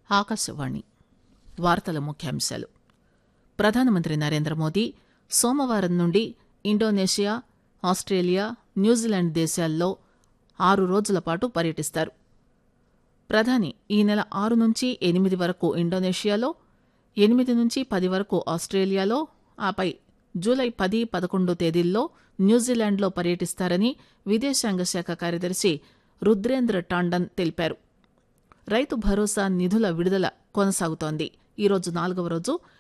ఆకాశవాణి వార్తల ముఖ్యాంశాలు ప్రధానమంత్రి నరేంద్ర మోదీ సోమవారం నుండి ఇండోనేషియా ఆస్టేలియా న్యూజిలాండ్ దేశాల్లో ఆరు రోజుల పాటు పర్యటిస్తారు ప్రధాని ఈ నెల ఆరు నుంచి ఎనిమిది వరకు ఇండోనేషియాలో ఎనిమిది నుంచి పది వరకు ఆస్టేలియాలో ఆపై జూలై పది పదకొండు తేదీల్లో న్యూజిలాండ్లో పర్యటిస్తారని విదేశాంగ శాఖ కార్యదర్శి రుద్రేంద్ర టాండన్ తెలిపారు రైతు భరోసా నిధుల విడుదల కొనసాగుతోంది ఈరోజు నాలుగవ రోజు